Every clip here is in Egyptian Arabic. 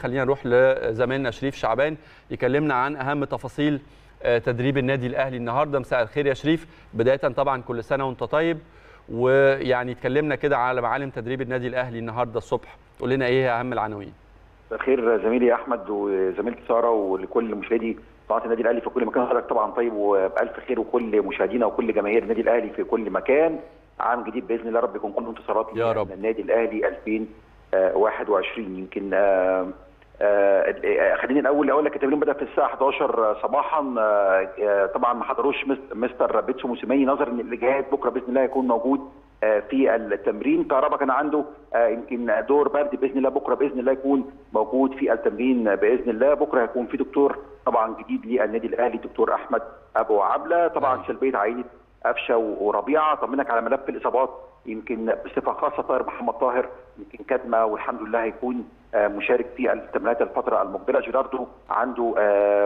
خلينا نروح لزميلنا شريف شعبان يكلمنا عن اهم تفاصيل تدريب النادي الاهلي النهارده مساء الخير يا شريف بدايه طبعا كل سنه وانت طيب ويعني اتكلمنا كده على معالم تدريب النادي الاهلي النهارده الصبح تقول لنا ايه اهم العناوين خير زميلي احمد وزميلتي ساره ولكل مشاهدي قناه النادي الاهلي في كل مكان حضرتك طبعا طيب وبالف خير وكل مشاهدينا وكل جماهير النادي الاهلي في كل مكان عام جديد باذن الله رب يكون كله انتصارات يا رب النادي الاهلي 2021 يمكن آآ آآ خليني الاول اقول لك التمرين بدا في الساعه 11 صباحا آآ طبعا ما حضروش مستر بيتسو موسيماني نظرا ان الاجهاد بكره باذن الله هيكون موجود في التمرين كهربا كان عنده يمكن دور برد باذن الله بكره باذن الله يكون موجود في التمرين باذن الله بكره هيكون في دكتور طبعا جديد للنادي الاهلي دكتور احمد ابو عبله طبعا سلبيه عينه قفشه وربيعه طمنك على ملف الاصابات يمكن بصفه خاصه طاهر محمد طاهر يمكن كدمه والحمد لله هيكون مشارك في التمرينات الفتره المقبله جيراردو عنده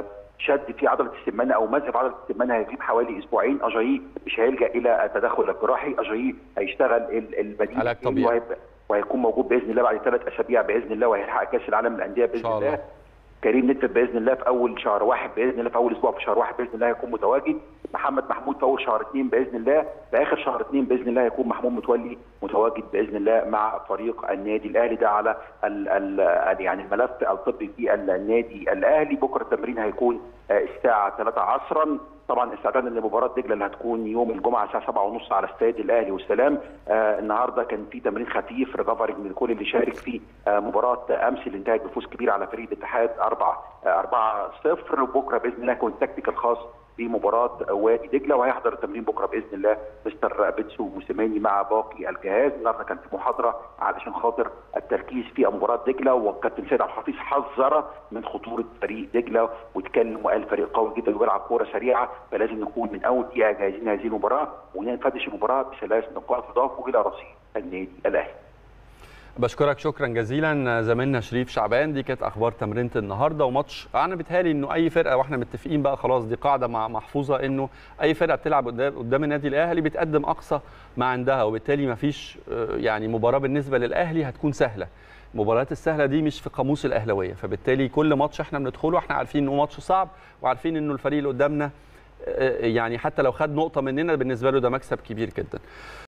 شد في عضله السمانه او مزق في عضله السمانه هيغيب حوالي اسبوعين اجايي مش هيلجا الى التدخل الجراحي اجايي هيشتغل البديل علاج طبيعي وهيكون موجود باذن الله بعد ثلاث اسابيع باذن الله وهيلحق كاس العالم للانديه باذن الله, الله. كريم نتفت باذن الله في اول شهر واحد باذن الله في اول اسبوع في شهر واحد باذن الله هيكون متواجد محمد محمود في اول شهر اثنين باذن الله في اخر شهر اثنين باذن الله هيكون محمود متولي متواجد باذن الله مع فريق النادي الاهلي ده على ال ال يعني الملف الطبي في النادي الاهلي بكره التمرين هيكون الساعه 3 عصرا طبعا استعدادا لمباراه دجله اللي هتكون يوم الجمعه الساعه 7:30 على استاد الاهلي والسلام آه النهارده كان في تمرين خفيف ريكفرنج من كل اللي شارك في آه مباراه امس اللي انتهت بفوز كبير على فريق الاتحاد 4 4 0 وبكره باذن الله يكون تكتيكال خاص بمباراه وادي دجله وهيحضر التمرين بكره باذن الله مستر بيتسو موسيماني مع باقي الجهاز النهارده كان في محاضره علشان خاطر التركيز في مباراه دجله والكابتن سيد عبد الحفيظ حذر من خطوره فريق دجله واتكلم وقال فريق قوي جدا وبيلعب كوره سريعه فلازم نكون من اول دقيقه جاهزين هذه المباراه ونفدش المباراه بثلاث نقاط اضافوا الى رصيد النادي الاهلي. بشكرك شكرا جزيلا زميلنا شريف شعبان دي كانت اخبار تمرينه النهارده وماتش انا بيتهيألي انه اي فرقه واحنا متفقين بقى خلاص دي قاعده محفوظه انه اي فرقه بتلعب قدام قدام النادي الاهلي بتقدم اقصى ما عندها وبالتالي ما فيش يعني مباراه بالنسبه للاهلي هتكون سهله المباريات السهله دي مش في قاموس الاهلاويه فبالتالي كل ماتش احنا بندخله احنا عارفين انه ماتش صعب وعارفين انه الفريق اللي قدامنا يعني حتى لو خد نقطه مننا بالنسبه له ده مكسب كبير جدا